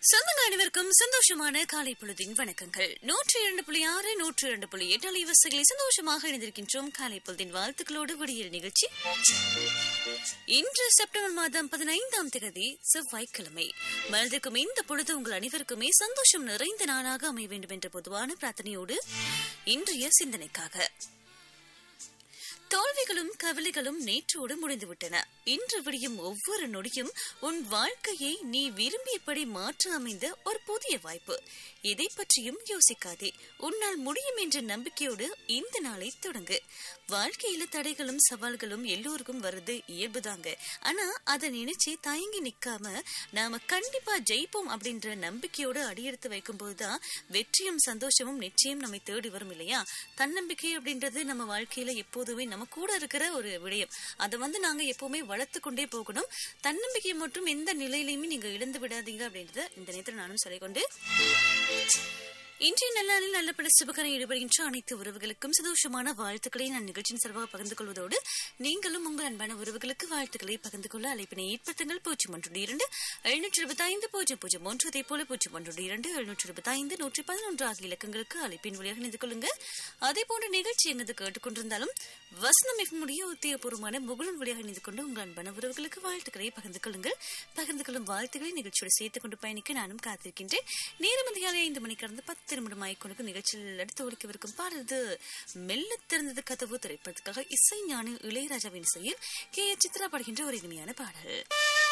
சொந்தங்கள் அனைவருக்கும் சந்தோஷமான காலை பொழுதின் வணக்கங்கள் நூற்றி இரண்டு புள்ளி ஆறு நூற்றி இரண்டு புள்ளி எட்டு அலைவரிசைகளில் சந்தோஷமாக இணைந்திருக்கின்றோம் காலை பொழுதின் வாழ்த்துக்களோடு விடியல் நிகழ்ச்சி இன்று செப்டம்பர் மாதம் பதினைந்தாம் தேதி செவ்வாய்க்கிழமை மனதிற்கும் இந்த பொழுது உங்கள் அனைவருக்குமே சந்தோஷம் நிறைந்த நாளாக அமைய வேண்டும் என்ற பொதுவான பிரார்த்தனையோடு இன்றைய சிந்தனைக்காக தோல்விகளும் கவலைகளும் நேற்றோடு முடிந்துவிட்டன இன்று விடியும் ஒவ்வொரு நொடியும் உன் வாழ்க்கையை நீ விரும்பியபடி மாற்ற அமைந்த ஒரு புதிய வாய்ப்பு எதை பற்றியும் யோசிக்காதே உன்னால் முடியும் என்ற நம்பிக்கையோடு இந்த நாளை தொடங்கு வாழ்க்கையில தடைகளும் சவால்களும் எல்லோருக்கும் வருது இயல்புதாங்க ஆனா அதை நினைச்சு தயங்கி நிக்காம நாம கண்டிப்பா ஜெயிப்போம் அப்படின்ற நம்பிக்கையோடு அடியெடுத்து வைக்கும் போதுதான் வெற்றியும் சந்தோஷமும் நிச்சயம் நம்மை தேடி வரும் இல்லையா தன்னம்பிக்கை அப்படின்றது நம்ம வாழ்க்கையில எப்போதுமே நம்ம கூட இருக்கிற ஒரு விடயம் அதை வந்து நாங்க எப்பவுமே வளர்த்து கொண்டே போகணும் தன்னம்பிக்கை மட்டும் எந்த நிலையிலையுமே நீங்க இழந்து விடாதீங்க அப்படின்றத இந்த நேரத்தில் நானும் சொல்லிக்கொண்டு இன்றைய நல்ல நாளில் நல்லபட சுபகரம் ஈடுபடுகின்ற அனைத்து உறவுகளுக்கும் சந்தோஷமான வாழ்த்துக்களை நான் நிகழ்ச்சியின் சார்பாக பகிர்ந்து கொள்வதோடு நீங்களும் உங்கள் அன்பான உறவுகளுக்கு வாழ்த்துக்களை பகிர்ந்து கொள்ள அழைப்பினை ஏற்படுத்துங்கள் பூஜ்ஜியம் ஒன்று இரண்டு எழுநூற்றி இருபத்தி ஐந்து பூஜ்ஜியம் பூஜ்ஜியம் ஒன்று அதே போல பூஜ்ஜியம் ஒன்று இரண்டு எழுநூற்றி இருபத்தி ஐந்து நூற்றி பதினொன்று ஆகிய இலக்கங்களுக்கு அழைப்பின் வழியாக இணைந்து கொள்ளுங்க அதே போன்ற நிகழ்ச்சி எங்கு கேட்டுக்கொண்டிருந்தாலும் வசனம் முடிய உத்தியபூர்வமான முகலன் வழியாக இணைந்து கொண்டு உங்கள் அன்பான உறவுகளுக்கு வாழ்த்துக்களை பகிர்ந்து கொள்ளுங்கள் பகிர்ந்து கொள்ளும் வாழ்த்துக்களை நிகழ்ச்சியோடு சேர்த்துக் கொண்டு பயணிக்க நானும் காத்திருக்கின்றேன் நேரம் அதிகாலை ஐந்து மணிக்கு கடந்து பத்து நிமிடம் ஆய்க்கொண்டு நிகழ்ச்சியில் அடுத்து ஒழிக்கவிருக்கும் பாடுறது மெல்ல திறந்தது கதவு திரைப்படத்துக்காக இசை ஞானி இளையராஜாவின் இசையில் கே சித்ரா பாடுகின்ற ஒரு இனிமையான பாடல்